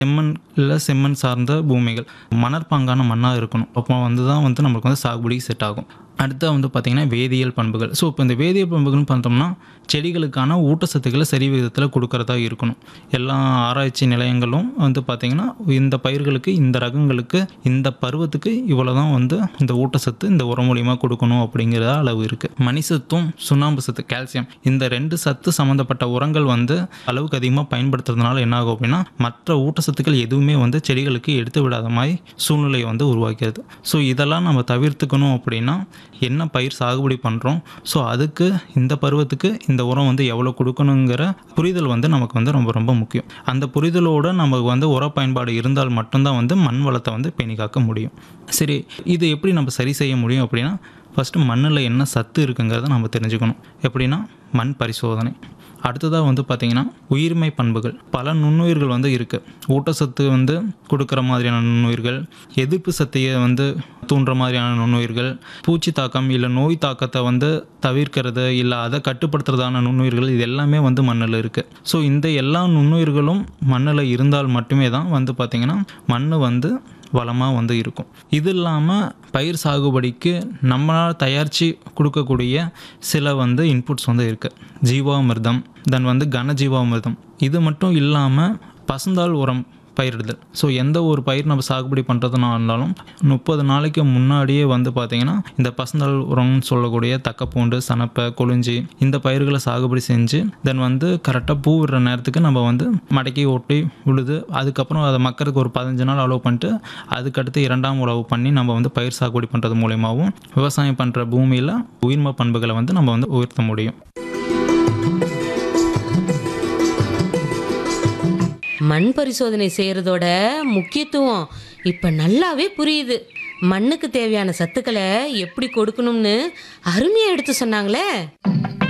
செம்மண் இல்லை செம்மண் சார்ந்த பூமிகள் மணற்பாங்கான மண்ணாக இருக்கணும் அப்போ வந்து தான் வந்து நம்மளுக்கு வந்து சாகுபடிக்கு செட் ஆகும் அடுத்து வந்து பார்த்திங்கன்னா வேதியியல் பண்புகள் ஸோ இப்போ இந்த வேதியியல் பண்புகள்னு பார்த்தோம்னா செடிகளுக்கான ஊட்டச்சத்துக்களை சரி விகிதத்தில் கொடுக்கறதா இருக்கணும் எல்லா ஆராய்ச்சி நிலையங்களும் வந்து பார்த்திங்கன்னா இந்த பயிர்களுக்கு இந்த ரகங்களுக்கு இந்த பருவத்துக்கு இவ்வளோ தான் வந்து இந்த ஊட்டச்சத்து இந்த உரம் மூலியமாக கொடுக்கணும் அப்படிங்கிற அளவு இருக்குது மணிசத்தும் சுண்ணாம்பு சத்து கால்சியம் இந்த ரெண்டு சத்து சம்மந்தப்பட்ட உரங்கள் வந்து அளவுக்கு அதிகமாக பயன்படுத்துறதுனால என்ன ஆகும் அப்படின்னா மற்ற ஊட்டச்சத்துக்கள் எதுவுமே வந்து செடிகளுக்கு எடுத்து விடாத மாதிரி சூழ்நிலையை வந்து உருவாக்கிறது ஸோ இதெல்லாம் நம்ம தவிர்த்துக்கணும் அப்படின்னா என்ன பயிர் சாகுபடி பண்ணுறோம் ஸோ அதுக்கு இந்த பருவத்துக்கு இந்த உரம் வந்து எவ்வளோ கொடுக்கணுங்கிற புரிதல் வந்து நமக்கு வந்து ரொம்ப ரொம்ப முக்கியம் அந்த புரிதலோடு நமக்கு வந்து உர பயன்பாடு இருந்தால் மட்டும்தான் வந்து மண் வளத்தை வந்து பேணி காக்க முடியும் சரி இது எப்படி நம்ம சரி செய்ய முடியும் அப்படின்னா ஃபஸ்ட்டு மண்ணில் என்ன சத்து இருக்குங்கிறத நம்ம தெரிஞ்சுக்கணும் எப்படின்னா மண் பரிசோதனை அடுத்ததாக வந்து பார்த்திங்கன்னா உயிர்மை பண்புகள் பல நுண்ணுயிர்கள் வந்து இருக்குது ஊட்டச்சத்து வந்து கொடுக்குற மாதிரியான நுண்ணுயிர்கள் எதிர்ப்பு சக்தியை வந்து தூண்டுற மாதிரியான நுண்ணுயிர்கள் பூச்சி தாக்கம் இல்லை நோய் தாக்கத்தை வந்து தவிர்க்கிறது இல்லை அதை கட்டுப்படுத்துறதான நுண்ணுயிர்கள் இது எல்லாமே வந்து மண்ணில் இருக்குது ஸோ இந்த எல்லா நுண்ணுயிர்களும் மண்ணில் இருந்தால் மட்டுமே தான் வந்து பார்த்திங்கன்னா மண் வந்து வளமாக வந்து இருக்கும் இது இல்லாமல் பயிர் சாகுபடிக்கு நம்மளால் தயாரித்து கொடுக்கக்கூடிய சில வந்து இன்புட்ஸ் வந்து இருக்குது ஜீவாமிர்தம் தென் வந்து கனஜீவாமிர்தம் இது மட்டும் இல்லாமல் பசுந்தாள் உரம் பயிரிடுதல் ஸோ எந்த ஒரு பயிர் நம்ம சாகுபடி பண்ணுறதுனா இருந்தாலும் முப்பது நாளைக்கு முன்னாடியே வந்து பார்த்திங்கன்னா இந்த பசுந்தாள் உரம்னு சொல்லக்கூடிய தக்கப்பூண்டு சனப்பை கொளிஞ்சி இந்த பயிர்களை சாகுபடி செஞ்சு தென் வந்து கரெக்டாக பூ விடுற நேரத்துக்கு நம்ம வந்து மடக்கி ஒட்டி விழுது அதுக்கப்புறம் அதை மக்களுக்கு ஒரு பதினஞ்சு நாள் அலோவ் பண்ணிட்டு அதுக்கடுத்து இரண்டாம் உழவு பண்ணி நம்ம வந்து பயிர் சாகுபடி பண்ணுறது மூலயமாவும் விவசாயம் பண்ணுற பூமியில் உயிர்ம பண்புகளை வந்து நம்ம வந்து உயர்த்த முடியும் மண் பரிசோதனை செய்யறதோட முக்கியத்துவம் இப்ப நல்லாவே புரியுது மண்ணுக்கு தேவையான சத்துக்களை எப்படி கொடுக்கணும்னு அருமையா எடுத்து சொன்னாங்களே